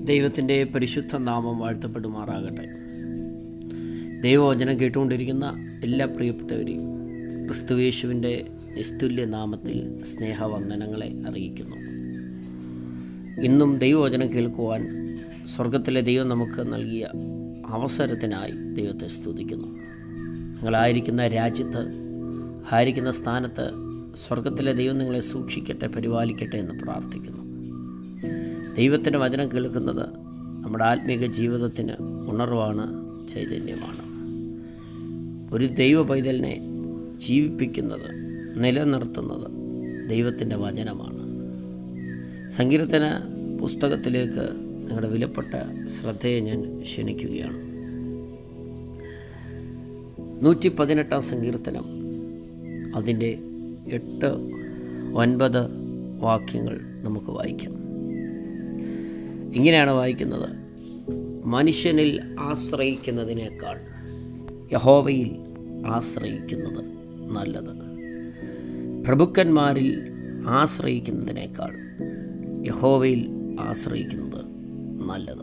ദൈവത്തിൻ്റെ പരിശുദ്ധ നാമം വാഴ്ത്തപ്പെടുമാറാകട്ടെ ദൈവവചനം കേട്ടുകൊണ്ടിരിക്കുന്ന എല്ലാ പ്രിയപ്പെട്ടവരെയും ക്രിസ്തുവേശുവിൻ്റെ നിസ്തുല്യ നാമത്തിൽ സ്നേഹവന്ദനങ്ങളെ അറിയിക്കുന്നു ഇന്നും ദൈവവചനം കേൾക്കുവാൻ സ്വർഗത്തിലെ ദൈവം നമുക്ക് നൽകിയ അവസരത്തിനായി ദൈവത്തെ സ്തുതിക്കുന്നു നിങ്ങളായിരിക്കുന്ന രാജ്യത്ത് ആയിരിക്കുന്ന സ്ഥാനത്ത് സ്വർഗത്തിലെ ദൈവം നിങ്ങളെ സൂക്ഷിക്കട്ടെ പരിപാലിക്കട്ടെ എന്ന് പ്രാർത്ഥിക്കുന്നു ദൈവത്തിൻ്റെ വചനം കേൾക്കുന്നത് നമ്മുടെ ആത്മീക ജീവിതത്തിന് ഉണർവാണ് ചൈതന്യമാണ് ഒരു ദൈവ പൈതലിനെ ജീവിപ്പിക്കുന്നത് നിലനിർത്തുന്നത് ദൈവത്തിൻ്റെ വചനമാണ് സങ്കീർത്തന പുസ്തകത്തിലേക്ക് നിങ്ങളുടെ വിലപ്പെട്ട ശ്രദ്ധയെ ഞാൻ ക്ഷണിക്കുകയാണ് നൂറ്റി പതിനെട്ടാം സങ്കീർത്തനം അതിൻ്റെ എട്ട് ഒൻപത് വാക്യങ്ങൾ നമുക്ക് വായിക്കാം ഇങ്ങനെയാണ് വായിക്കുന്നത് മനുഷ്യനിൽ ആശ്രയിക്കുന്നതിനേക്കാൾ യഹോവയിൽ ആശ്രയിക്കുന്നത് നല്ലത് പ്രഭുക്കന്മാരിൽ ആശ്രയിക്കുന്നതിനേക്കാൾ യഹോവയിൽ ആശ്രയിക്കുന്നത് നല്ലത്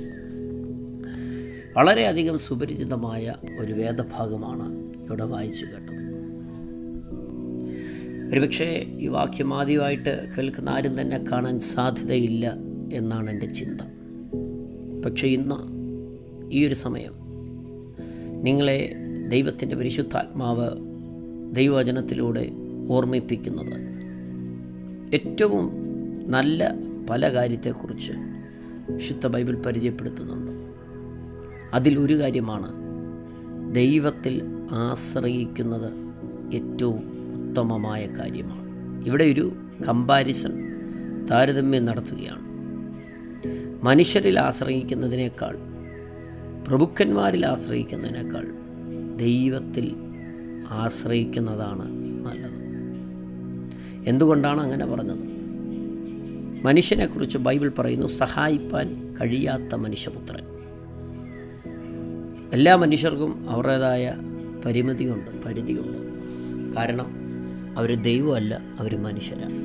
വളരെയധികം സുപരിചിതമായ ഒരു വേദഭാഗമാണ് ഇവിടെ വായിച്ചു കേട്ടത് ഒരുപക്ഷെ ഈ വാക്യം ആദ്യമായിട്ട് കേൾക്കുന്ന ആരും തന്നെ കാണാൻ സാധ്യതയില്ല എന്നാണ് എൻ്റെ ചിന്ത പക്ഷേ ഇന്ന് ഈ ഒരു സമയം നിങ്ങളെ ദൈവത്തിൻ്റെ പരിശുദ്ധാത്മാവ് ദൈവവചനത്തിലൂടെ ഓർമ്മിപ്പിക്കുന്നത് ഏറ്റവും നല്ല പല കാര്യത്തെക്കുറിച്ച് വിശുദ്ധ ബൈബിൾ പരിചയപ്പെടുത്തുന്നുണ്ട് അതിലൊരു കാര്യമാണ് ദൈവത്തിൽ ആശ്രയിക്കുന്നത് ഏറ്റവും ഉത്തമമായ കാര്യമാണ് ഇവിടെ ഒരു കമ്പാരിസൺ താരതമ്യം നടത്തുകയാണ് മനുഷ്യരിൽ ആശ്രയിക്കുന്നതിനേക്കാൾ പ്രഭുക്കന്മാരിൽ ആശ്രയിക്കുന്നതിനേക്കാൾ ദൈവത്തിൽ ആശ്രയിക്കുന്നതാണ് നല്ലത് എന്തുകൊണ്ടാണ് അങ്ങനെ പറഞ്ഞത് മനുഷ്യനെക്കുറിച്ച് ബൈബിൾ പറയുന്നു സഹായിപ്പാൻ കഴിയാത്ത മനുഷ്യപുത്രൻ എല്ലാ മനുഷ്യർക്കും അവരുടേതായ പരിമിതിയുണ്ട് പരിധിയുണ്ട് കാരണം അവർ ദൈവമല്ല അവർ മനുഷ്യരാണ്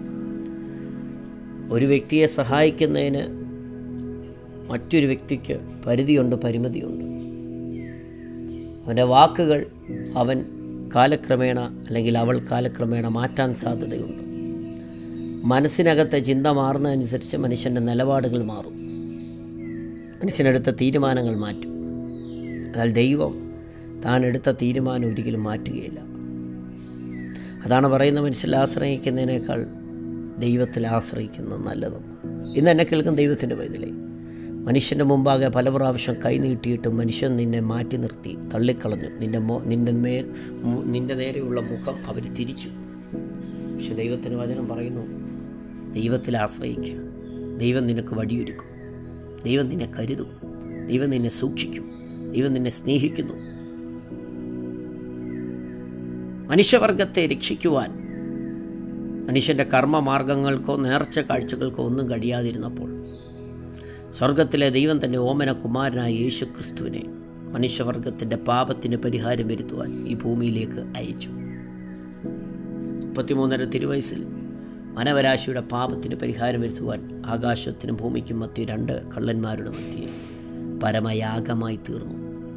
ഒരു വ്യക്തിയെ സഹായിക്കുന്നതിന് മറ്റൊരു വ്യക്തിക്ക് പരിധിയുണ്ട് പരിമിതിയുണ്ട് അവൻ്റെ വാക്കുകൾ അവൻ കാലക്രമേണ അല്ലെങ്കിൽ അവൾ കാലക്രമേണ മാറ്റാൻ സാധ്യതയുണ്ട് മനസ്സിനകത്തെ ചിന്ത മാറുന്നതനുസരിച്ച് മനുഷ്യൻ്റെ നിലപാടുകൾ മാറും മനുഷ്യനെടുത്ത തീരുമാനങ്ങൾ മാറ്റും എന്നാൽ ദൈവം താൻ എടുത്ത തീരുമാനം ഒരിക്കലും മാറ്റുകയില്ല അതാണ് പറയുന്ന മനുഷ്യരിൽ ആശ്രയിക്കുന്നതിനേക്കാൾ ദൈവത്തിൽ ആശ്രയിക്കുന്നത് നല്ലതെന്ന് ഇന്ന് എന്നെ കേൾക്കുന്ന ദൈവത്തിൻ്റെ പൈതലേ മനുഷ്യൻ്റെ മുമ്പാകെ പല പ്രാവശ്യം കൈ നീട്ടിയിട്ടും മനുഷ്യൻ നിന്നെ മാറ്റി നിർത്തി തള്ളിക്കളഞ്ഞു നിൻ്റെ മോ നിൻ്റെ മേ നിൻ്റെ നേരെയുള്ള മുഖം അവർ തിരിച്ചു പക്ഷെ ദൈവത്തിന് വചനം പറയുന്നു ദൈവത്തിൽ ആശ്രയിക്കുക ദൈവം നിനക്ക് വടിയൊരുക്കും ദൈവം നിന്നെ കരുതും ദൈവം നിന്നെ സൂക്ഷിക്കും ദൈവം നിന്നെ സ്നേഹിക്കുന്നു മനുഷ്യവർഗത്തെ രക്ഷിക്കുവാൻ മനുഷ്യൻ്റെ കർമ്മമാർഗങ്ങൾക്കോ നേർച്ച കാഴ്ചകൾക്കോ ഒന്നും കഴിയാതിരുന്നപ്പോൾ സ്വർഗത്തിലെ ദൈവം തന്നെ ഓമന കുമാരനായ യേശു ക്രിസ്തുവിനെ മനുഷ്യവർഗത്തിൻ്റെ പാപത്തിന് പരിഹാരം വരുത്തുവാൻ ഈ ഭൂമിയിലേക്ക് അയച്ചു മുപ്പത്തിമൂന്നര തിരുവയസ്സിൽ മനവരാശിയുടെ പാപത്തിന് പരിഹാരം വരുത്തുവാൻ ആകാശത്തിനും ഭൂമിക്കും മധ്യ രണ്ട് കള്ളന്മാരുടെ മധ്യയിൽ പരമയാഗമായി തീർന്നു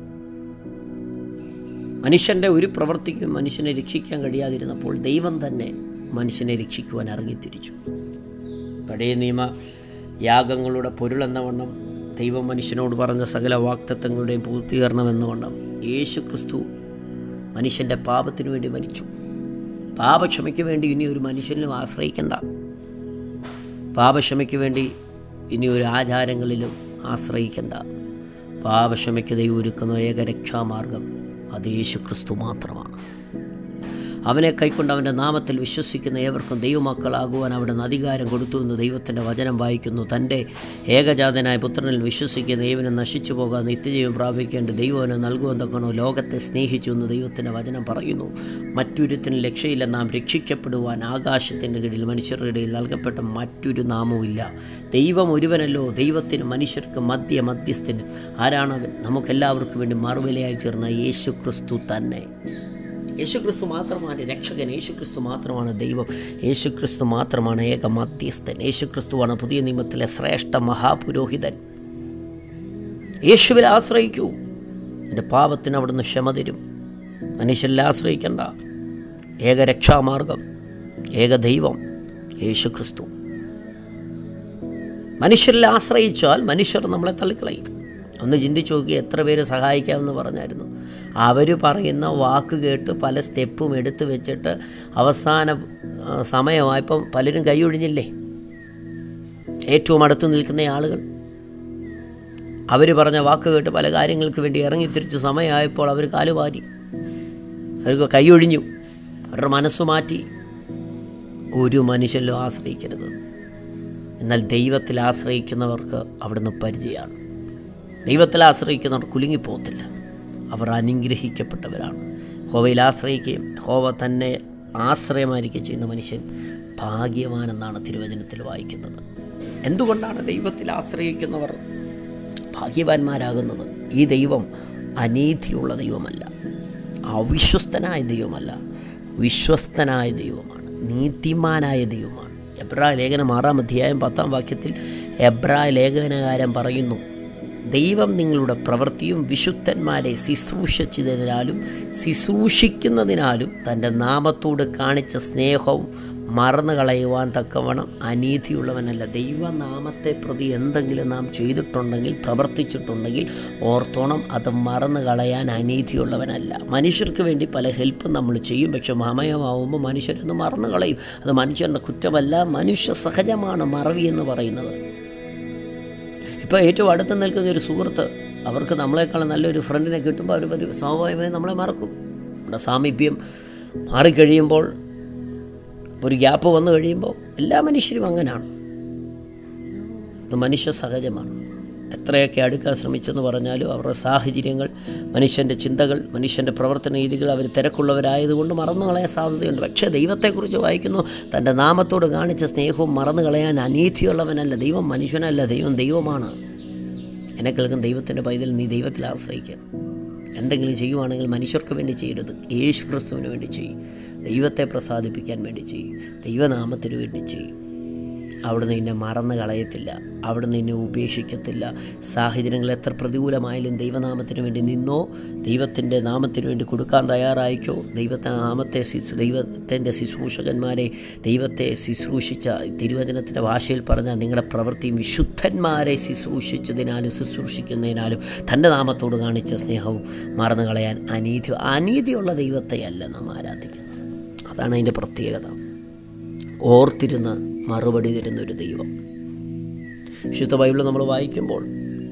മനുഷ്യൻ്റെ ഒരു പ്രവൃത്തിക്കും മനുഷ്യനെ രക്ഷിക്കാൻ കഴിയാതിരുന്നപ്പോൾ ദൈവം തന്നെ മനുഷ്യനെ രക്ഷിക്കുവാൻ ഇറങ്ങിത്തിരിച്ചു പഴയ നിയമ യാഗങ്ങളുടെ പൊരുളെന്ന വണ്ണം ദൈവം മനുഷ്യനോട് പറഞ്ഞ സകല വാക്തത്വങ്ങളുടെയും പൂർത്തീകരണം എന്ന വണ്ണം യേശു ക്രിസ്തു മനുഷ്യൻ്റെ പാപത്തിനു വേണ്ടി മരിച്ചു പാപക്ഷമയ്ക്ക് വേണ്ടി ഇനി ഒരു മനുഷ്യനിലും ആശ്രയിക്കണ്ട പാപക്ഷമയ്ക്ക് വേണ്ടി ഇനി ഒരു ആചാരങ്ങളിലും ആശ്രയിക്കണ്ട പാപക്ഷമയ്ക്ക് ദൈവം ഒരുക്കുന്ന ഏക രക്ഷാമാർഗം അത് യേശു ക്രിസ്തു മാത്രമാണ് അവനെ കൈക്കൊണ്ട് അവൻ്റെ നാമത്തിൽ വിശ്വസിക്കുന്ന ഏവർക്കും ദൈവമക്കളാകുവാൻ അവിടെ അധികാരം കൊടുത്തു എന്ന് ദൈവത്തിൻ്റെ വചനം വായിക്കുന്നു തൻ്റെ ഏകജാതനായ പുത്രനിൽ വിശ്വസിക്കുന്ന ദൈവനെ നശിച്ചു പോകാൻ നിത്യജീവൻ പ്രാപിക്കേണ്ട ദൈവനെ നൽകുമെന്നൊക്കെയാണോ ലോകത്തെ സ്നേഹിച്ചു എന്ന് ദൈവത്തിൻ്റെ വചനം പറയുന്നു മറ്റൊരുത്തിന് ലക്ഷ്യയില്ല നാം രക്ഷിക്കപ്പെടുവാൻ ആകാശത്തിൻ്റെ കീഴിൽ മനുഷ്യരുടെ ഇടയിൽ നൽകപ്പെട്ട മറ്റൊരു നാമവുമില്ല ദൈവം ഒരുവനല്ലോ ദൈവത്തിന് മനുഷ്യർക്ക് മധ്യ മധ്യസ്ഥന് ആരാണവൻ നമുക്കെല്ലാവർക്കും വേണ്ടി മറുവിലയായി തീർന്ന യേശു ക്രിസ്തു തന്നെ യേശുക്രിസ്തു മാത്രമാണ് രക്ഷകൻ യേശുക്രിസ്തു മാത്രമാണ് ദൈവം യേശുക്രിസ്തു മാത്രമാണ് ഏക മധ്യസ്ഥൻ യേശുക്രിസ്തുവാണ് പുതിയ നിയമത്തിലെ ശ്രേഷ്ഠ മഹാപുരോഹിതൻ യേശുവിൽ ആശ്രയിക്കൂ എൻ്റെ പാപത്തിന് അവിടുന്ന് ക്ഷമ തരും മനുഷ്യരിൽ ആശ്രയിക്കണ്ട ഏക രക്ഷാമാർഗം ഏക ദൈവം യേശുക്രിസ്തു മനുഷ്യരിൽ ആശ്രയിച്ചാൽ മനുഷ്യർ നമ്മളെ തള്ളിക്കളയും ഒന്ന് ചിന്തിച്ചു നോക്കി എത്ര പേര് സഹായിക്കാമെന്ന് പറഞ്ഞായിരുന്നു അവർ പറയുന്ന വാക്ക് കേട്ട് പല സ്റ്റെപ്പും എടുത്തു വെച്ചിട്ട് അവസാന ആ, സമയമായപ്പം പലരും കൈയൊഴിഞ്ഞില്ലേ ഏറ്റവും അടുത്ത് നിൽക്കുന്ന ആളുകൾ അവർ പറഞ്ഞ വാക്ക് കേട്ട് പല കാര്യങ്ങൾക്ക് വേണ്ടി ഇറങ്ങിത്തിരിച്ച് സമയമായപ്പോൾ അവർ കാലുവാരി അവർക്ക് കൈയൊഴിഞ്ഞു അവരുടെ മനസ്സ് മാറ്റി ഒരു മനുഷ്യനിലും ആശ്രയിക്കരുത് എന്നാൽ ദൈവത്തിൽ ആശ്രയിക്കുന്നവർക്ക് അവിടുന്ന് പരിചയമാണ് ദൈവത്തിൽ ആശ്രയിക്കുന്നവർ കുലുങ്ങിപ്പോകത്തില്ല അവർ അനുഗ്രഹിക്കപ്പെട്ടവരാണ് ഹോവയിൽ ആശ്രയിക്കുകയും ഹോവ തന്നെ ആശ്രയമായിരിക്കുകയും ചെയ്യുന്ന മനുഷ്യൻ ഭാഗ്യവാനെന്നാണ് തിരുവചനത്തിൽ വായിക്കുന്നത് എന്തുകൊണ്ടാണ് ദൈവത്തിൽ ആശ്രയിക്കുന്നവർ ഭാഗ്യവാന്മാരാകുന്നത് ഈ ദൈവം അനീതിയുള്ള ദൈവമല്ല അവിശ്വസ്തനായ ദൈവമല്ല വിശ്വസ്തനായ ദൈവമാണ് നീതിമാനായ ദൈവമാണ് എബ്രായ ലേഖനം ആറാം അധ്യായം പത്താം വാക്യത്തിൽ എബ്രായ ലേഖനകാരൻ പറയുന്നു ദൈവം നിങ്ങളുടെ പ്രവൃത്തിയും വിശുദ്ധന്മാരെ ശുശ്രൂഷിച്ചതിനാലും ശുശ്രൂഷിക്കുന്നതിനാലും തൻ്റെ നാമത്തോട് കാണിച്ച സ്നേഹവും മറന്നു കളയുവാൻ തക്കവണ്ണം അനീതിയുള്ളവനല്ല ദൈവനാമത്തെ പ്രതി എന്തെങ്കിലും നാം ചെയ്തിട്ടുണ്ടെങ്കിൽ പ്രവർത്തിച്ചിട്ടുണ്ടെങ്കിൽ ഓർത്തോണം അത് മറന്നു കളയാൻ അനീതിയുള്ളവനല്ല മനുഷ്യർക്ക് വേണ്ടി പല ഹെൽപ്പും നമ്മൾ ചെയ്യും പക്ഷെ മമയമാവുമ്പോൾ മനുഷ്യരൊന്ന് മറന്നു കളയും അത് മനുഷ്യരുടെ കുറ്റമല്ല മനുഷ്യ സഹജമാണ് മറവി എന്ന് പറയുന്നത് ഇപ്പോൾ ഏറ്റവും അടുത്ത് നിൽക്കുന്ന ഒരു സുഹൃത്ത് അവർക്ക് നമ്മളെക്കാളും നല്ലൊരു ഫ്രണ്ടിനെ കിട്ടുമ്പോൾ അവർ ഒരു സ്വാഭാവികമായി നമ്മളെ മറക്കും നമ്മുടെ സാമീപ്യം മാറിക്കഴിയുമ്പോൾ ഒരു ഗ്യാപ്പ് വന്നു കഴിയുമ്പോൾ എല്ലാ മനുഷ്യരും അങ്ങനെയാണ് ഇത് മനുഷ്യ സഹജമാണ് എത്രയൊക്കെ അടുക്കാൻ ശ്രമിച്ചെന്ന് പറഞ്ഞാലും അവരുടെ സാഹചര്യങ്ങൾ മനുഷ്യൻ്റെ ചിന്തകൾ മനുഷ്യൻ്റെ പ്രവർത്തന രീതികൾ അവർ തിരക്കുള്ളവരായതുകൊണ്ട് മറന്നു കളയാൻ സാധ്യതയുണ്ട് പക്ഷേ ദൈവത്തെക്കുറിച്ച് വായിക്കുന്നു തൻ്റെ നാമത്തോട് കാണിച്ച സ്നേഹവും മറന്നു കളയാൻ അനീതിയുള്ളവനല്ല ദൈവം മനുഷ്യനല്ല ദൈവം ദൈവമാണ് എന്നെ കേൾക്കുന്ന ദൈവത്തിൻ്റെ പൈതൽ നീ ദൈവത്തിൽ ആശ്രയിക്കണം എന്തെങ്കിലും ചെയ്യുവാണെങ്കിൽ മനുഷ്യർക്ക് വേണ്ടി ചെയ്യരുത് യേശു ക്രിസ്തുവിന് വേണ്ടി ചെയ്യും ദൈവത്തെ പ്രസാദിപ്പിക്കാൻ വേണ്ടി ചെയ്യും ദൈവനാമത്തിന് വേണ്ടി ചെയ്യും അവിടുന്ന് നിന്നെ മറന്നു കളയത്തില്ല അവിടുന്ന് നിന്നെ ഉപേക്ഷിക്കത്തില്ല സാഹചര്യങ്ങൾ എത്ര പ്രതികൂലമായാലും ദൈവനാമത്തിന് വേണ്ടി നിന്നോ ദൈവത്തിൻ്റെ നാമത്തിന് വേണ്ടി കൊടുക്കാൻ തയ്യാറായിക്കോ ദൈവത്തെ നാമത്തെ ശിശു ദൈവത്തിൻ്റെ ശുശ്രൂഷകന്മാരെ ദൈവത്തെ ശുശ്രൂഷിച്ച തിരുവചനത്തിൻ്റെ ഭാഷയിൽ പറഞ്ഞ നിങ്ങളുടെ പ്രവൃത്തിയും വിശുദ്ധന്മാരെ ശുശ്രൂഷിച്ചതിനാലും ശുശ്രൂഷിക്കുന്നതിനാലും തൻ്റെ നാമത്തോട് കാണിച്ച സ്നേഹവും മറന്നു കളയാൻ അനീതി അനീതിയുള്ള ദൈവത്തെയല്ല നാം ആരാധിക്കുന്നത് അതാണ് അതിൻ്റെ പ്രത്യേകത ഓർത്തിരുന്ന് മറുപടി തരുന്ന ഒരു ദൈവം വിശുദ്ധ ബൈബിൾ നമ്മൾ വായിക്കുമ്പോൾ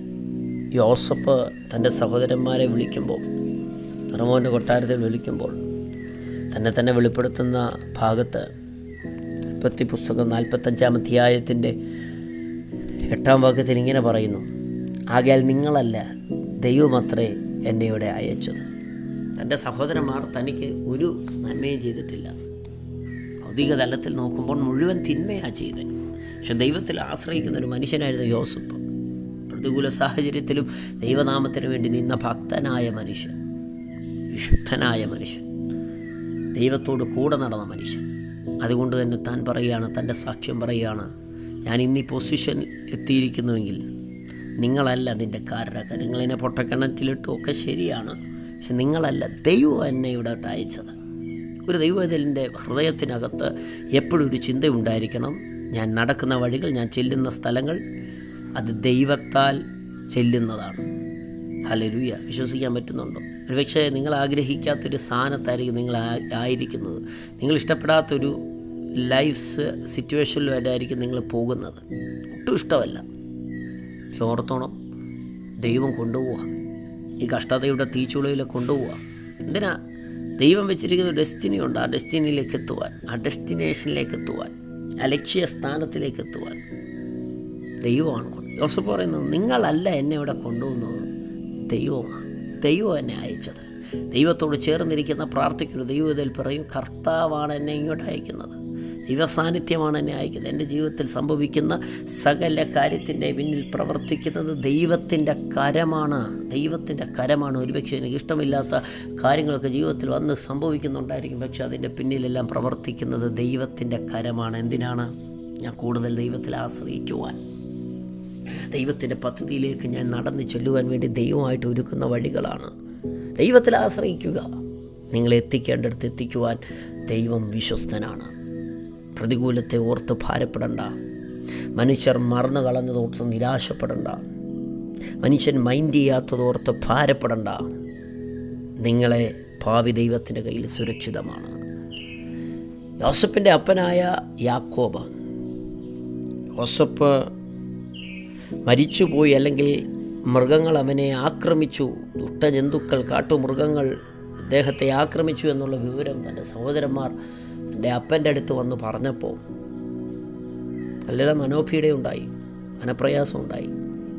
യോസഫ് തൻ്റെ സഹോദരന്മാരെ വിളിക്കുമ്പോൾ റമോൻ്റെ കൊട്ടാരത്തിൽ വിളിക്കുമ്പോൾ തന്നെ തന്നെ വെളിപ്പെടുത്തുന്ന ഭാഗത്ത് ഉൽപ്പത്തി പുസ്തകം നാൽപ്പത്തഞ്ചാം അധ്യായത്തിൻ്റെ എട്ടാം വാക്യത്തിൽ ഇങ്ങനെ പറയുന്നു ആകയാൽ നിങ്ങളല്ല ദൈവമത്രേ എന്നെ ഇവിടെ അയച്ചത് തൻ്റെ സഹോദരന്മാർ തനിക്ക് ഒരു നന്മയും ചെയ്തിട്ടില്ല ഭൗതിക തലത്തിൽ നോക്കുമ്പോൾ മുഴുവൻ തിന്മയാണ് ചെയ്തത് പക്ഷെ ദൈവത്തിൽ ആശ്രയിക്കുന്ന ഒരു മനുഷ്യനായിരുന്നു യോസഫ് പ്രതികൂല സാഹചര്യത്തിലും ദൈവനാമത്തിന് വേണ്ടി നിന്ന ഭക്തനായ മനുഷ്യൻ വിശുദ്ധനായ മനുഷ്യൻ ദൈവത്തോട് കൂടെ നടന്ന മനുഷ്യൻ അതുകൊണ്ട് തന്നെ താൻ പറയുകയാണ് തൻ്റെ സാക്ഷ്യം പറയുകയാണ് ഞാൻ ഇന്ന് ഈ പൊസിഷൻ എത്തിയിരിക്കുന്നുവെങ്കിൽ നിങ്ങളല്ല അതിൻ്റെ കാരണക്കാർ നിങ്ങളെന്നെ പൊട്ടക്കിണറ്റിലിട്ടും ഒക്കെ ശരിയാണ് പക്ഷെ നിങ്ങളല്ല ദൈവം എന്നെ ഇവിടെ അയച്ചത് ഒരു ദൈവത്തിൻ്റെ ഹൃദയത്തിനകത്ത് എപ്പോഴും ഒരു ചിന്ത ഉണ്ടായിരിക്കണം ഞാൻ നടക്കുന്ന വഴികൾ ഞാൻ ചെല്ലുന്ന സ്ഥലങ്ങൾ അത് ദൈവത്താൽ ചെല്ലുന്നതാണ് ഹലരുയ വിശ്വസിക്കാൻ പറ്റുന്നുണ്ടോ ഒരുപക്ഷെ നിങ്ങൾ ആഗ്രഹിക്കാത്തൊരു സ്ഥാനത്തായിരിക്കും നിങ്ങൾ ആ- ആയിരിക്കുന്നത് നിങ്ങൾ ഇഷ്ടപ്പെടാത്തൊരു ലൈഫ് സിറ്റുവേഷനിലായിരിക്കും നിങ്ങൾ പോകുന്നത് ഒട്ടും ഇഷ്ടമല്ല പക്ഷെ ഓർത്തോണം ദൈവം കൊണ്ടുപോവുക ഈ കഷ്ടതയുടെ തീച്ചുളയിൽ കൊണ്ടുപോവുക എന്തിനാ ദൈവം വെച്ചിരിക്കുന്ന ഒരു ഡെസ്റ്റിനി ഉണ്ട് ആ ഡെസ്റ്റിനിയിലേക്ക് എത്തുവാൻ ആ ഡെസ്റ്റിനേഷനിലേക്ക് എത്തുവാൻ ആ ലക്ഷ്യ സ്ഥാനത്തിലേക്ക് എത്തുവാൻ ദൈവമാണ് കൊണ്ട് ജോസഫ് പറയുന്നത് നിങ്ങളല്ല എന്നെ ഇവിടെ കൊണ്ടുപോകുന്നത് ദൈവമാണ് ദൈവം എന്നെ അയച്ചത് ദൈവത്തോട് ചേർന്നിരിക്കുന്ന പ്രാർത്ഥിക്കുന്നു ദൈവം ഇതിൽ പറയും കർത്താവാണ് എന്നെ ഇങ്ങോട്ട് അയക്കുന്നത് ദൈവ സാന്നിധ്യമാണ് എന്നെ അയക്കുന്നത് എൻ്റെ ജീവിതത്തിൽ സംഭവിക്കുന്ന സകല കാര്യത്തിൻ്റെ പിന്നിൽ പ്രവർത്തിക്കുന്നത് ദൈവത്തിൻ്റെ കരമാണ് ദൈവത്തിൻ്റെ കരമാണ് ഒരുപക്ഷെ എനിക്ക് ഇഷ്ടമില്ലാത്ത കാര്യങ്ങളൊക്കെ ജീവിതത്തിൽ വന്ന് സംഭവിക്കുന്നുണ്ടായിരിക്കും പക്ഷെ അതിൻ്റെ പിന്നിലെല്ലാം പ്രവർത്തിക്കുന്നത് ദൈവത്തിൻ്റെ കരമാണ് എന്തിനാണ് ഞാൻ കൂടുതൽ ദൈവത്തിൽ ആശ്രയിക്കുവാൻ ദൈവത്തിൻ്റെ പദ്ധതിയിലേക്ക് ഞാൻ നടന്നു ചെല്ലുവാൻ വേണ്ടി ദൈവമായിട്ട് ഒരുക്കുന്ന വഴികളാണ് ദൈവത്തിൽ ആശ്രയിക്കുക നിങ്ങളെ എത്തിക്കേണ്ടടുത്ത് എത്തിക്കുവാൻ ദൈവം വിശ്വസ്തനാണ് പ്രതികൂലത്തെ ഓർത്ത് ഭാരപ്പെടണ്ട മനുഷ്യർ മറന്നു കളഞ്ഞതോർത്ത് നിരാശപ്പെടണ്ട മനുഷ്യൻ മൈൻഡ് ചെയ്യാത്തതോർത്ത് ഭാരപ്പെടണ്ട നിങ്ങളെ ഭാവി ദൈവത്തിൻ്റെ കയ്യിൽ സുരക്ഷിതമാണ് യോസപ്പിൻ്റെ അപ്പനായ യാക്കോബ് യോസപ്പ് മരിച്ചുപോയി അല്ലെങ്കിൽ മൃഗങ്ങൾ അവനെ ആക്രമിച്ചു ദുഷ്ടജന്തുക്കൾ കാട്ടുമൃഗങ്ങൾ അദ്ദേഹത്തെ ആക്രമിച്ചു എന്നുള്ള വിവരം തൻ്റെ സഹോദരന്മാർ എൻ്റെ അപ്പൻ്റെ അടുത്ത് വന്ന് പറഞ്ഞപ്പോൾ വളരെ മനോഭീടെ ഉണ്ടായി മനപ്രയാസം ഉണ്ടായി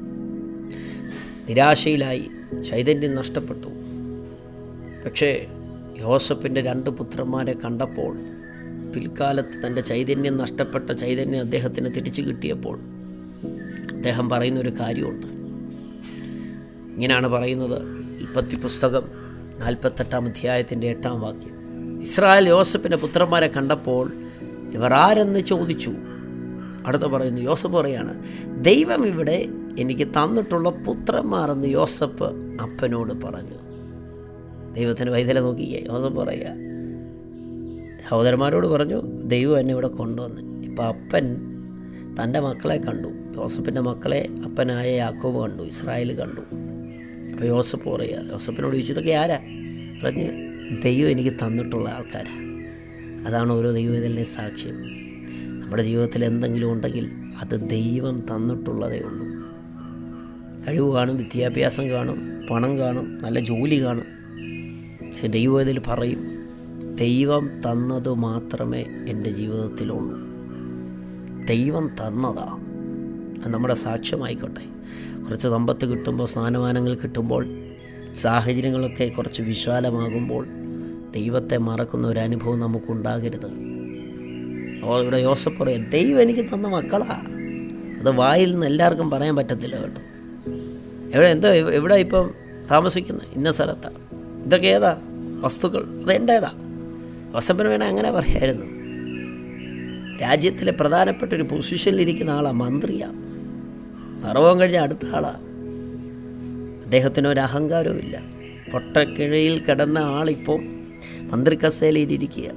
നിരാശയിലായി ചൈതന്യം നഷ്ടപ്പെട്ടു പക്ഷേ യോസപ്പിൻ്റെ രണ്ട് പുത്രന്മാരെ കണ്ടപ്പോൾ പിൽക്കാലത്ത് തൻ്റെ ചൈതന്യം നഷ്ടപ്പെട്ട ചൈതന്യം അദ്ദേഹത്തിന് തിരിച്ചു കിട്ടിയപ്പോൾ അദ്ദേഹം പറയുന്നൊരു കാര്യമുണ്ട് ഇങ്ങനെയാണ് പറയുന്നത് ഉൽപ്പത്തി പുസ്തകം നാൽപ്പത്തെട്ടാം അധ്യായത്തിൻ്റെ എട്ടാം വാക്യം ഇസ്രായേൽ യോസഫിൻ്റെ പുത്രന്മാരെ കണ്ടപ്പോൾ ഇവർ ആരെന്ന് ചോദിച്ചു അടുത്ത പറയുന്നു യോസഫ് പറയാണ് ദൈവം ഇവിടെ എനിക്ക് തന്നിട്ടുള്ള പുത്രന്മാർ എന്ന് യോസഫ് അപ്പനോട് പറഞ്ഞു ദൈവത്തിന് വൈദ്യല നോക്കിയേ യോസഫ് പറയുക സഹോദരന്മാരോട് പറഞ്ഞു ദൈവം എന്നെ ഇവിടെ കൊണ്ടുവന്ന് ഇപ്പം അപ്പൻ തൻ്റെ മക്കളെ കണ്ടു യോസഫിൻ്റെ മക്കളെ അപ്പനായ യാക്കോബ് കണ്ടു ഇസ്രായേൽ കണ്ടു അപ്പോൾ യോസഫ് പറയുക യോസഫിനോട് ചോദിച്ചു ഇതൊക്കെ ആരാ പറഞ്ഞ് ദൈവം എനിക്ക് തന്നിട്ടുള്ള ആൾക്കാരാണ് അതാണ് ഓരോ ദൈവത്തിൻ്റെ സാക്ഷ്യം നമ്മുടെ ജീവിതത്തിൽ എന്തെങ്കിലും ഉണ്ടെങ്കിൽ അത് ദൈവം തന്നിട്ടുള്ളതേ ഉള്ളൂ കഴിവ് കാണും വിദ്യാഭ്യാസം കാണും പണം കാണും നല്ല ജോലി കാണും പക്ഷെ ദൈവം ഇതിൽ പറയും ദൈവം തന്നത് മാത്രമേ എൻ്റെ ജീവിതത്തിലുള്ളൂ ദൈവം തന്നതാ അത് നമ്മുടെ സാക്ഷ്യമായിക്കോട്ടെ കുറച്ച് സമ്പത്ത് കിട്ടുമ്പോൾ സ്നാനമാനങ്ങൾ കിട്ടുമ്പോൾ സാഹചര്യങ്ങളൊക്കെ കുറച്ച് വിശാലമാകുമ്പോൾ ദൈവത്തെ മറക്കുന്ന ഒരു അനുഭവം നമുക്കുണ്ടാകരുത് ഓ ഇവിടെ യോസഫ് പറയാം ദൈവം എനിക്ക് തന്ന മക്കളാ അത് വായിൽ നിന്ന് എല്ലാവർക്കും പറയാൻ പറ്റത്തില്ല കേട്ടോ എവിടെ എന്തോ എവിടെ ഇപ്പം താമസിക്കുന്നത് ഇന്ന സ്ഥലത്താണ് ഇതൊക്കെ ഏതാ വസ്തുക്കൾ അത് എൻ്റേതാ യോസഫിന് വേണേൽ അങ്ങനെ പറയായിരുന്നു രാജ്യത്തിലെ പ്രധാനപ്പെട്ട ഒരു പൊസിഷനിലിരിക്കുന്ന ആളാണ് മന്ത്രിയാണ് നിറവം കഴിഞ്ഞ അടുത്ത ആളാണ് അദ്ദേഹത്തിന് ഒരു അഹങ്കാരവും ഇല്ല പൊട്ടക്കിഴയിൽ കിടന്ന ആളിപ്പോൾ മന്ത്രിക്കസേലയിലിരിക്കുക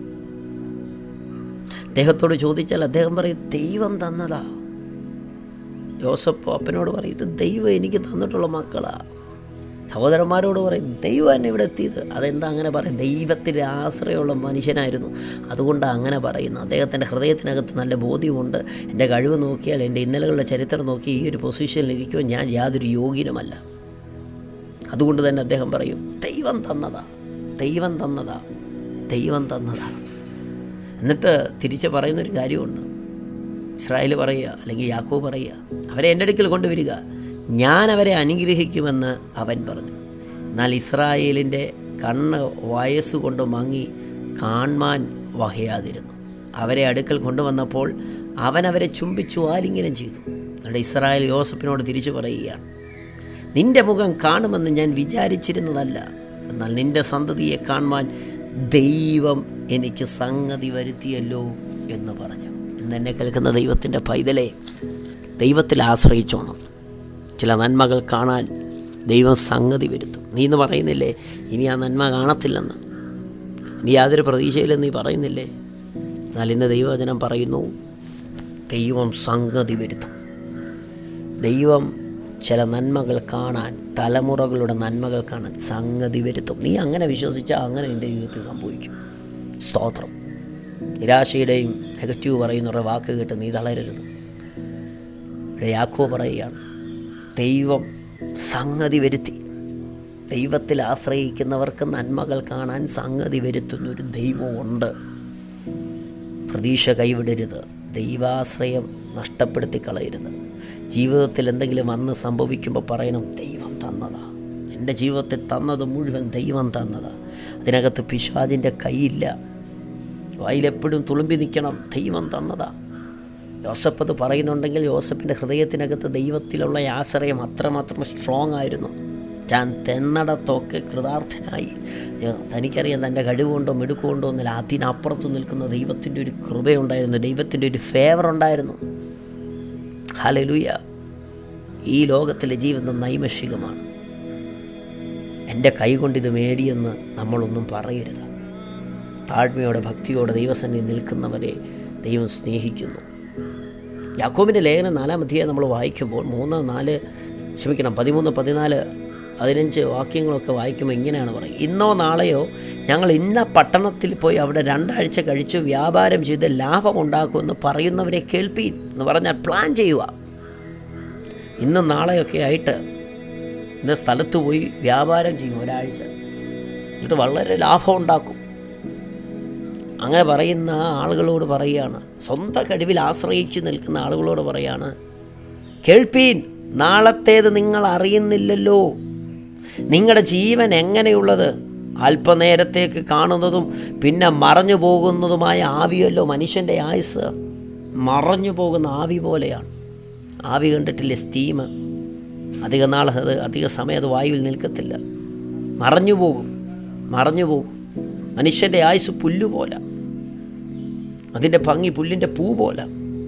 അദ്ദേഹത്തോട് ചോദിച്ചാൽ അദ്ദേഹം പറയും ദൈവം തന്നതാ യോസഫ് അപ്പനോട് പറയും ഇത് ദൈവം എനിക്ക് തന്നിട്ടുള്ള മക്കളാ സഹോദരന്മാരോട് പറയും ദൈവം എന്നെ ഇവിടെ എത്തിയത് അതെന്താ അങ്ങനെ പറയും ദൈവത്തിൻ്റെ ആശ്രയമുള്ള മനുഷ്യനായിരുന്നു അതുകൊണ്ടാണ് അങ്ങനെ പറയുന്നത് അദ്ദേഹത്തിൻ്റെ ഹൃദയത്തിനകത്ത് നല്ല ബോധ്യമുണ്ട് എൻ്റെ കഴിവ് നോക്കിയാൽ എൻ്റെ ഇന്നലകളുടെ ചരിത്രം നോക്കി ഈ ഒരു പൊസിഷനിലിരിക്കുമ്പോൾ ഞാൻ യാതൊരു യോഗ്യനുമല്ല അതുകൊണ്ട് തന്നെ അദ്ദേഹം പറയും ദൈവം തന്നതാ ദൈവം തന്നതാ ദൈവം തന്നതാ എന്നിട്ട് തിരിച്ച് പറയുന്നൊരു കാര്യമുണ്ട് ഇസ്രായേൽ പറയുക അല്ലെങ്കിൽ യാക്കോ പറയുക അവരെ എൻ്റെ അടുക്കൽ കൊണ്ടുവരിക ഞാൻ അവരെ അനുഗ്രഹിക്കുമെന്ന് അവൻ പറഞ്ഞു എന്നാൽ ഇസ്രായേലിൻ്റെ കണ്ണ് വയസ്സുകൊണ്ട് മങ്ങി കാൺമാൻ വഹയാതിരുന്നു അവരെ അടുക്കൽ കൊണ്ടുവന്നപ്പോൾ അവൻ അവരെ ചുംബിച്ചു ആലിംഗനം ചെയ്തു എന്നിട്ട് ഇസ്രായേൽ യോസഫിനോട് തിരിച്ചു പറയുകയാണ് നിന്റെ മുഖം കാണുമെന്ന് ഞാൻ വിചാരിച്ചിരുന്നതല്ല എന്നാൽ നിന്റെ സന്തതിയെ കാണുവാൻ ദൈവം എനിക്ക് സംഗതി വരുത്തിയല്ലോ എന്ന് പറഞ്ഞു ഇന്ന് എന്നെ കേൾക്കുന്ന ദൈവത്തിൻ്റെ പൈതലെ ദൈവത്തിൽ ആശ്രയിച്ചോണം ചില നന്മകൾ കാണാൻ ദൈവം സംഗതി വരുത്തും നീ എന്ന് പറയുന്നില്ലേ ഇനി ആ നന്മ കാണത്തില്ലെന്ന് ഇനി യാതൊരു പ്രതീക്ഷയില്ലെന്ന് നീ പറയുന്നില്ലേ എന്നാൽ ഇന്ന് ദൈവവചനം പറയുന്നു ദൈവം സംഗതി വരുത്തും ദൈവം ചില നന്മകൾ കാണാൻ തലമുറകളുടെ നന്മകൾ കാണാൻ സംഗതി വരുത്തും നീ അങ്ങനെ വിശ്വസിച്ചാൽ അങ്ങനെ നിൻ്റെ ജീവിതത്തിൽ സംഭവിക്കും സ്തോത്രം നിരാശയുടെയും നെഗറ്റീവ് പറയുന്നവരുടെ വാക്ക് കേട്ട് നീ തളരരുത് ഇവിടെ യാക്കോ പറയുകയാണ് ദൈവം സംഗതി വരുത്തി ദൈവത്തിൽ ആശ്രയിക്കുന്നവർക്ക് നന്മകൾ കാണാൻ സംഗതി വരുത്തുന്നൊരു ദൈവമുണ്ട് പ്രതീക്ഷ കൈവിടരുത് ദൈവാശ്രയം നഷ്ടപ്പെടുത്തി കളയരുത് ജീവിതത്തിൽ എന്തെങ്കിലും വന്ന് സംഭവിക്കുമ്പോൾ പറയണം ദൈവം തന്നതാ എൻ്റെ ജീവിതത്തിൽ തന്നത് മുഴുവൻ ദൈവം തന്നതാ അതിനകത്ത് പിശാജിൻ്റെ കൈയില്ല വായിലെപ്പോഴും തുളുമ്പി നിൽക്കണം ദൈവം തന്നതാ യോസഫ് അത് പറയുന്നുണ്ടെങ്കിൽ യോസഫിൻ്റെ ഹൃദയത്തിനകത്ത് ദൈവത്തിലുള്ള ആശ്രയം അത്രമാത്രം സ്ട്രോങ് ആയിരുന്നു ഞാൻ തെന്നടത്തൊക്കെ കൃതാർത്ഥനായി ഏ, തനിക്കറിയാം തൻ്റെ കഴിവുകൊണ്ടോ മിടുക്കുകൊണ്ടോ ഒന്നില്ല അതിനപ്പുറത്ത് നിൽക്കുന്ന ദൈവത്തിൻ്റെ ഒരു കൃപയുണ്ടായിരുന്നു ദൈവത്തിൻ്റെ ഒരു ഫേവർ ഉണ്ടായിരുന്നു ഹലലുയ ഈ ലോകത്തിലെ ജീവിതം നൈമഷികമാണ് എൻ്റെ കൈകൊണ്ട് ഇത് മേടിയെന്ന് നമ്മളൊന്നും പറയരുത് താഴ്മയോടെ ഭക്തിയോടെ ദൈവസന്നിധി നിൽക്കുന്നവരെ ദൈവം സ്നേഹിക്കുന്നു യാക്കോബിൻ്റെ ലേഖനം നാലാം അധ്യായം നമ്മൾ വായിക്കുമ്പോൾ മൂന്ന് നാല് ക്ഷമിക്കണം പതിമൂന്ന് പതിനാല് പതിനഞ്ച് വാക്യങ്ങളൊക്കെ വായിക്കുമ്പോൾ ഇങ്ങനെയാണ് പറയുക ഇന്നോ നാളെയോ ഞങ്ങൾ ഇന്ന പട്ടണത്തിൽ പോയി അവിടെ രണ്ടാഴ്ച കഴിച്ച് വ്യാപാരം ചെയ്ത് ലാഭമുണ്ടാക്കുമെന്ന് പറയുന്നവരെ കേൾപ്പീൻ എന്ന് പറഞ്ഞാൽ പ്ലാൻ ചെയ്യുക ഇന്നും നാളെയൊക്കെ ആയിട്ട് ഇന്ന സ്ഥലത്ത് പോയി വ്യാപാരം ചെയ്യും ഒരാഴ്ച എന്നിട്ട് വളരെ ലാഭം ഉണ്ടാക്കും അങ്ങനെ പറയുന്ന ആളുകളോട് പറയുകയാണ് സ്വന്തം കഴിവിൽ ആശ്രയിച്ച് നിൽക്കുന്ന ആളുകളോട് പറയാണ് കേൾപ്പീൻ നാളത്തേത് നിങ്ങൾ അറിയുന്നില്ലല്ലോ നിങ്ങളുടെ ജീവൻ എങ്ങനെയുള്ളത് അല്പനേരത്തേക്ക് കാണുന്നതും പിന്നെ മറഞ്ഞു പോകുന്നതുമായ ആവിയല്ലോ മനുഷ്യൻ്റെ ആയുസ് മറഞ്ഞു പോകുന്ന ആവി പോലെയാണ് ആവി കണ്ടിട്ടില്ലേ സ്റ്റീം അധിക നാൾ അത് അധിക സമയം അത് വായുവിൽ നിൽക്കത്തില്ല മറഞ്ഞു പോകും മറഞ്ഞു പോകും മനുഷ്യൻ്റെ ആയുസ് പുല്ലുപോലെ അതിൻ്റെ ഭംഗി പുല്ലിൻ്റെ പൂ പോലെ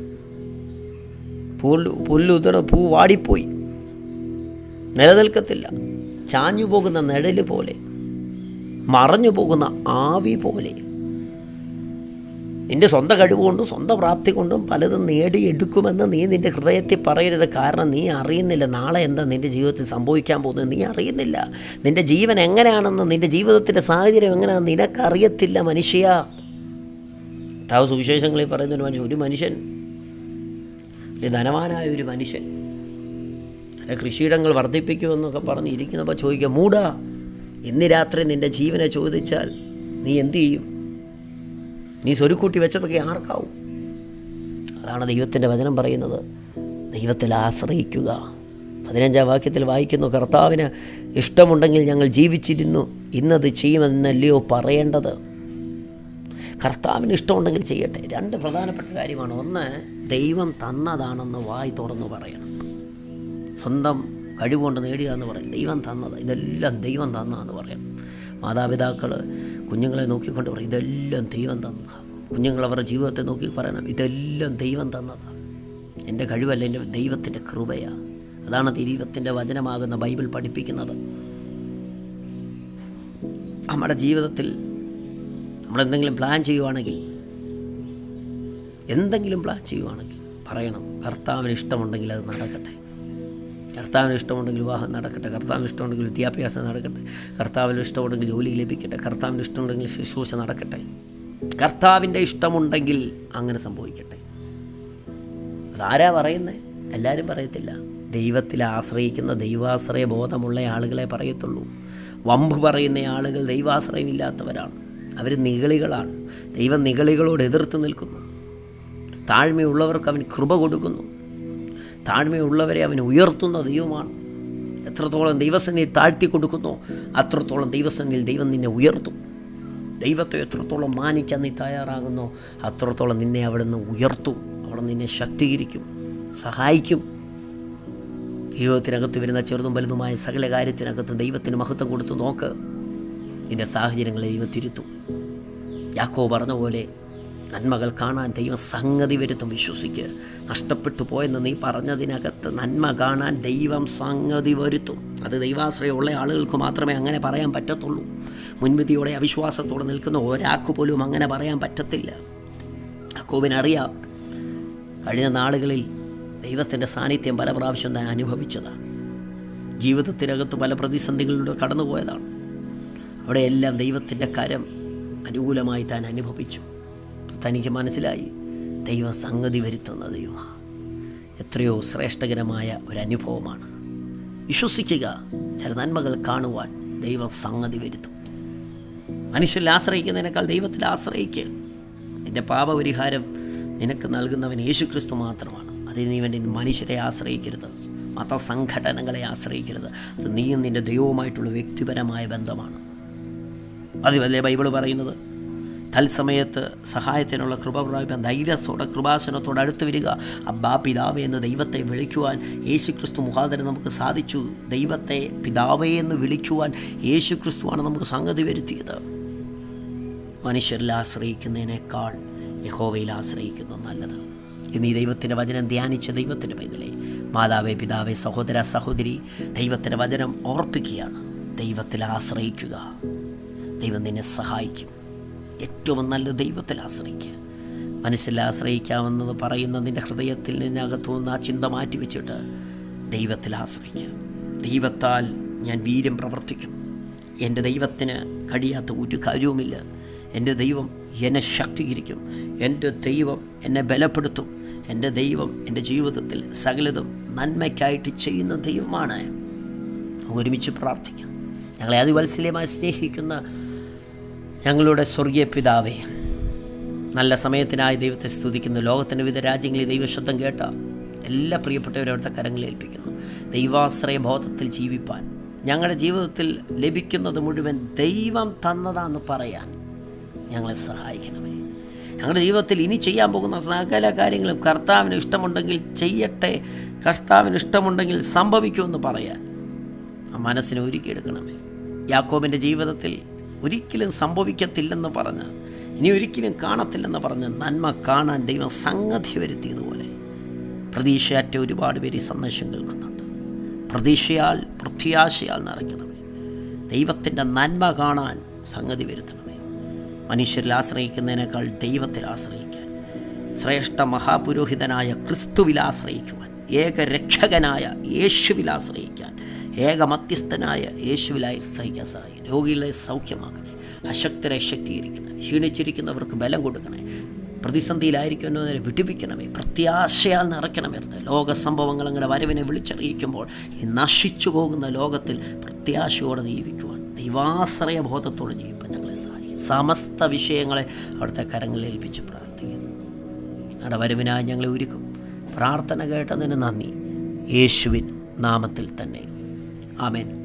പുല്ല് പുല്ലുതറ പൂ വാടിപ്പോയി നിലനിൽക്കത്തില്ല ചാഞ്ഞു പോകുന്ന നിഴല് പോലെ മറഞ്ഞു പോകുന്ന ആവി പോലെ നിന്റെ സ്വന്തം കഴിവുകൊണ്ടും സ്വന്തം പ്രാപ്തി കൊണ്ടും പലതും നേടിയെടുക്കുമെന്ന് നീ നിന്റെ ഹൃദയത്തിൽ പറയരുത് കാരണം നീ അറിയുന്നില്ല നാളെ എന്താ നിന്റെ ജീവിതത്തിൽ സംഭവിക്കാൻ പോകുന്നത് നീ അറിയുന്നില്ല നിന്റെ ജീവൻ എങ്ങനെയാണെന്ന് നിന്റെ ജീവിതത്തിൻ്റെ സാഹചര്യം എങ്ങനെയാണെന്ന് നിനക്കറിയത്തില്ല മനുഷ്യ താവ് സുവിശേഷങ്ങളിൽ പറയുന്ന ഒരു മനുഷ്യൻ ഒരു മനുഷ്യൻ ഒരു ധനവാനായ ഒരു മനുഷ്യൻ അല്ല കൃഷിയിടങ്ങൾ വർദ്ധിപ്പിക്കുമെന്നൊക്കെ പറഞ്ഞ് ഇരിക്കുന്നപ്പോൾ ചോദിക്കുക മൂടാ ഇന്ന് രാത്രി നിന്റെ ജീവനെ ചോദിച്ചാൽ നീ എന്തു ചെയ്യും നീ സ്വരുക്കൂട്ടി വെച്ചതൊക്കെ ആർക്കാവും അതാണ് ദൈവത്തിൻ്റെ വചനം പറയുന്നത് ദൈവത്തിൽ ആശ്രയിക്കുക പതിനഞ്ചാം വാക്യത്തിൽ വായിക്കുന്നു കർത്താവിന് ഇഷ്ടമുണ്ടെങ്കിൽ ഞങ്ങൾ ജീവിച്ചിരുന്നു ഇന്നത് ചെയ്യുമെന്നല്ലയോ പറയേണ്ടത് കർത്താവിന് ഇഷ്ടമുണ്ടെങ്കിൽ ചെയ്യട്ടെ രണ്ട് പ്രധാനപ്പെട്ട കാര്യമാണ് ഒന്ന് ദൈവം തന്നതാണെന്ന് വായി തുറന്നു പറയണം സ്വന്തം കഴിവുകൊണ്ട് നേടിയതെന്ന് പറയും ദൈവം തന്നത് ഇതെല്ലാം ദൈവം തന്നതെന്ന് പറയണം മാതാപിതാക്കൾ കുഞ്ഞുങ്ങളെ നോക്കിക്കൊണ്ട് പറയും ഇതെല്ലാം ദൈവം തന്നതാണ് കുഞ്ഞുങ്ങൾ അവരുടെ ജീവിതത്തെ നോക്കി പറയണം ഇതെല്ലാം ദൈവം തന്നതാണ് എൻ്റെ കഴിവല്ല എൻ്റെ ദൈവത്തിൻ്റെ കൃപയാണ് അതാണ് ദൈവത്തിൻ്റെ വചനമാകുന്ന ബൈബിൾ പഠിപ്പിക്കുന്നത് നമ്മുടെ ജീവിതത്തിൽ നമ്മളെന്തെങ്കിലും പ്ലാൻ ചെയ്യുവാണെങ്കിൽ എന്തെങ്കിലും പ്ലാൻ ചെയ്യുവാണെങ്കിൽ പറയണം കർത്താവിന് ഇഷ്ടമുണ്ടെങ്കിൽ അത് നടക്കട്ടെ കർത്താവിന് ഇഷ്ടമുണ്ടെങ്കിൽ വിവാഹം നടക്കട്ടെ കർത്താവിന് ഇഷ്ടമുണ്ടെങ്കിൽ വിദ്യാഭ്യാസം നടക്കട്ടെ കർത്താവിന് ഇഷ്ടമുണ്ടെങ്കിൽ ജോലി ലഭിക്കട്ടെ കർത്താവിന് ഇഷ്ടമുണ്ടെങ്കിൽ ശുശ്രൂഷ നടക്കട്ടെ കർത്താവിൻ്റെ ഇഷ്ടമുണ്ടെങ്കിൽ അങ്ങനെ സംഭവിക്കട്ടെ അതാരാ പറയുന്നത് എല്ലാവരും പറയത്തില്ല ദൈവത്തിൽ ആശ്രയിക്കുന്ന ദൈവാശ്രയ ബോധമുള്ള ആളുകളെ പറയത്തുള്ളൂ വമ്പ് പറയുന്ന ആളുകൾ ദൈവാശ്രയമില്ലാത്തവരാണ് അവർ നിഗളികളാണ് ദൈവം നിഗളികളോട് എതിർത്ത് നിൽക്കുന്നു താഴ്മയുള്ളവർക്ക് അവൻ കൃപ കൊടുക്കുന്നു താഴ്മയുള്ളവരെ അവൻ ഉയർത്തുന്ന ദൈവമാണ് എത്രത്തോളം ദൈവസന്നിധി താഴ്ത്തി കൊടുക്കുന്നോ അത്രത്തോളം ദൈവസന്നിധിയിൽ ദൈവം നിന്നെ ഉയർത്തും ദൈവത്തെ എത്രത്തോളം മാനിക്കാൻ നീ തയ്യാറാകുന്നോ അത്രത്തോളം നിന്നെ അവിടുന്ന് ഉയർത്തും അവിടെ നിന്നെ ശക്തീകരിക്കും സഹായിക്കും ജീവിതത്തിനകത്ത് വരുന്ന ചെറുതും വലുതുമായ സകല കാര്യത്തിനകത്ത് ദൈവത്തിന് മഹത്വം കൊടുത്ത് നോക്ക് നിന്റെ സാഹചര്യങ്ങളെ ദൈവം തിരുത്തും യാക്കോ പറഞ്ഞ പോലെ നന്മകൾ കാണാൻ ദൈവം സംഗതി വരുത്തും വിശ്വസിക്ക് നഷ്ടപ്പെട്ടു പോയെന്ന് നീ പറഞ്ഞതിനകത്ത് നന്മ കാണാൻ ദൈവം സംഗതി വരുത്തും അത് ദൈവാശ്രയമുള്ള ആളുകൾക്ക് മാത്രമേ അങ്ങനെ പറയാൻ പറ്റത്തുള്ളൂ മുൻവിധിയോടെ അവിശ്വാസത്തോടെ നിൽക്കുന്ന ഒരാൾക്ക് പോലും അങ്ങനെ പറയാൻ പറ്റത്തില്ല യാക്കോബിനറിയാം കഴിഞ്ഞ നാളുകളിൽ ദൈവത്തിൻ്റെ സാന്നിധ്യം പല പ്രാവശ്യം താൻ അനുഭവിച്ചതാണ് ജീവിതത്തിനകത്ത് പല പ്രതിസന്ധികളിലൂടെ കടന്നുപോയതാണ് അവിടെയെല്ലാം ദൈവത്തിൻ്റെ കരം അനുകൂലമായി താൻ അനുഭവിച്ചു തനിക്ക് മനസ്സിലായി ദൈവം സംഗതി വരുത്തുന്ന ദൈവമാണ് എത്രയോ ശ്രേഷ്ഠകരമായ ഒരു അനുഭവമാണ് വിശ്വസിക്കുക ചില നന്മകൾ കാണുവാൻ ദൈവം സംഗതി വരുത്തും മനുഷ്യരിൽ ആശ്രയിക്കുന്നതിനേക്കാൾ ദൈവത്തിൽ ആശ്രയിക്കുക എൻ്റെ പാപപരിഹാരം നിനക്ക് നൽകുന്നവൻ യേശുക്രിസ്തു മാത്രമാണ് അതിന് വേണ്ടി മനുഷ്യരെ ആശ്രയിക്കരുത് മതസംഘടനകളെ ആശ്രയിക്കരുത് അത് നീയും നിൻ്റെ ദൈവവുമായിട്ടുള്ള വ്യക്തിപരമായ ബന്ധമാണ് അത് വല്ലേ ബൈബിൾ പറയുന്നത് തത്സമയത്ത് സഹായത്തിനുള്ള കൃപ പ്രാപിക്കാൻ ധൈര്യത്തോടെ കൃപാസനത്തോടെ അടുത്ത് വരിക അബ്ബാ പിതാവേ എന്ന് ദൈവത്തെ വിളിക്കുവാൻ യേശു ക്രിസ്തു മുഖാന്തരം നമുക്ക് സാധിച്ചു ദൈവത്തെ പിതാവേ എന്ന് വിളിക്കുവാൻ യേശു ക്രിസ്തുവാണ് നമുക്ക് സംഗതി വരുത്തിയത് മനുഷ്യരിൽ ആശ്രയിക്കുന്നതിനേക്കാൾ യഹോവയിൽ ആശ്രയിക്കുന്നത് നല്ലത് ഇന്ന് ഈ ദൈവത്തിൻ്റെ വചനം ധ്യാനിച്ച ദൈവത്തിൻ്റെ പൈതലേ മാതാവേ പിതാവേ സഹോദര സഹോദരി ദൈവത്തിൻ്റെ വചനം ഓർപ്പിക്കുകയാണ് ദൈവത്തിൽ ആശ്രയിക്കുക ദൈവം നിന്നെ സഹായിക്കും ഏറ്റവും നല്ല ദൈവത്തിൽ ആശ്രയിക്കുക മനസ്സിൽ ആശ്രയിക്കാമെന്നത് പറയുന്ന നിൻ്റെ ഹൃദയത്തിൽ നിന്നകത്തുനിന്ന് ആ ചിന്ത മാറ്റി വെച്ചിട്ട് ദൈവത്തിൽ ആശ്രയിക്കുക ദൈവത്താൽ ഞാൻ വീര്യം പ്രവർത്തിക്കും എൻ്റെ ദൈവത്തിന് കഴിയാത്ത ഒരു കാര്യവുമില്ല എൻ്റെ ദൈവം എന്നെ ശക്തീകരിക്കും എൻ്റെ ദൈവം എന്നെ ബലപ്പെടുത്തും എൻ്റെ ദൈവം എൻ്റെ ജീവിതത്തിൽ സകലതും നന്മയ്ക്കായിട്ട് ചെയ്യുന്ന ദൈവമാണ് നമുക്ക് ഒരുമിച്ച് പ്രാർത്ഥിക്കാം ഞങ്ങളെ അതിവത്സല്യമായി സ്നേഹിക്കുന്ന ഞങ്ങളുടെ സ്വർഗീയ പിതാവേ നല്ല സമയത്തിനായി ദൈവത്തെ സ്തുതിക്കുന്നു ലോകത്തിൻ്റെ വിവിധ രാജ്യങ്ങളിൽ ദൈവശബ്ദം കേട്ട എല്ലാ പ്രിയപ്പെട്ടവരും അവിടുത്തെ കരങ്ങളിൽ ഏൽപ്പിക്കുന്നു ദൈവാശ്രയ ബോധത്തിൽ ജീവിപ്പാൻ ഞങ്ങളുടെ ജീവിതത്തിൽ ലഭിക്കുന്നത് മുഴുവൻ ദൈവം തന്നതാന്ന് പറയാൻ ഞങ്ങളെ സഹായിക്കണമേ ഞങ്ങളുടെ ജീവിതത്തിൽ ഇനി ചെയ്യാൻ പോകുന്ന സകല കാര്യങ്ങളും കർത്താവിന് ഇഷ്ടമുണ്ടെങ്കിൽ ചെയ്യട്ടെ കർത്താവിന് ഇഷ്ടമുണ്ടെങ്കിൽ സംഭവിക്കുമെന്ന് പറയാൻ ആ മനസ്സിനെ ഒരുക്കിയെടുക്കണമേ യാക്കോബിൻ്റെ ജീവിതത്തിൽ ഒരിക്കലും സംഭവിക്കത്തില്ലെന്ന് പറഞ്ഞ് ഇനി ഒരിക്കലും കാണത്തില്ലെന്ന് പറഞ്ഞ് നന്മ കാണാൻ ദൈവം സംഗതി വരുത്തിയതുപോലെ പ്രതീക്ഷയറ്റ ഒരുപാട് പേര് ഈ സന്ദേശം കേൾക്കുന്നുണ്ട് പ്രതീക്ഷയാൽ പ്രത്യാശയാൽ നിറയ്ക്കണമേ ദൈവത്തിൻ്റെ നന്മ കാണാൻ സംഗതി വരുത്തണമേ മനുഷ്യരിൽ ആശ്രയിക്കുന്നതിനേക്കാൾ ദൈവത്തിൽ ആശ്രയിക്കാൻ ശ്രേഷ്ഠ മഹാപുരോഹിതനായ ക്രിസ്തുവിൽ ആശ്രയിക്കുവാൻ ഏക രക്ഷകനായ യേശുവിൽ ആശ്രയിക്കാൻ ഏക മധ്യസ്ഥനായ യേശുവിൽ ആശ്രയിക്കാൻ സഹായിക്കും രോഗികളെ സൗഖ്യമാക്കണേ അശക്തരെ ശക്തീകരിക്കണേ ക്ഷീണിച്ചിരിക്കുന്നവർക്ക് ബലം കൊടുക്കണേ പ്രതിസന്ധിയിലായിരിക്കുന്നവരെ വിടുവിക്കണമേ പ്രത്യാശയാൽ നിറയ്ക്കണമേ ലോക സംഭവങ്ങൾ അങ്ങനെ വരവിനെ വിളിച്ചറിയിക്കുമ്പോൾ ഈ നശിച്ചു പോകുന്ന ലോകത്തിൽ പ്രത്യാശയോടെ ജീവിക്കുവാൻ ദൈവാശ്രയ ബോധത്തോടെ ജീവിപ്പാൻ ഞങ്ങളെ സഹായിക്കും സമസ്ത വിഷയങ്ങളെ അവിടുത്തെ കരങ്ങളിൽ ഏൽപ്പിച്ച് പ്രാർത്ഥിക്കുന്നു ഞങ്ങളുടെ വരവിനായി ഞങ്ങളെ ഒരുക്കും പ്രാർത്ഥന കേട്ടതിന് നന്ദി യേശുവിൻ നാമത്തിൽ തന്നെ ആമേൻ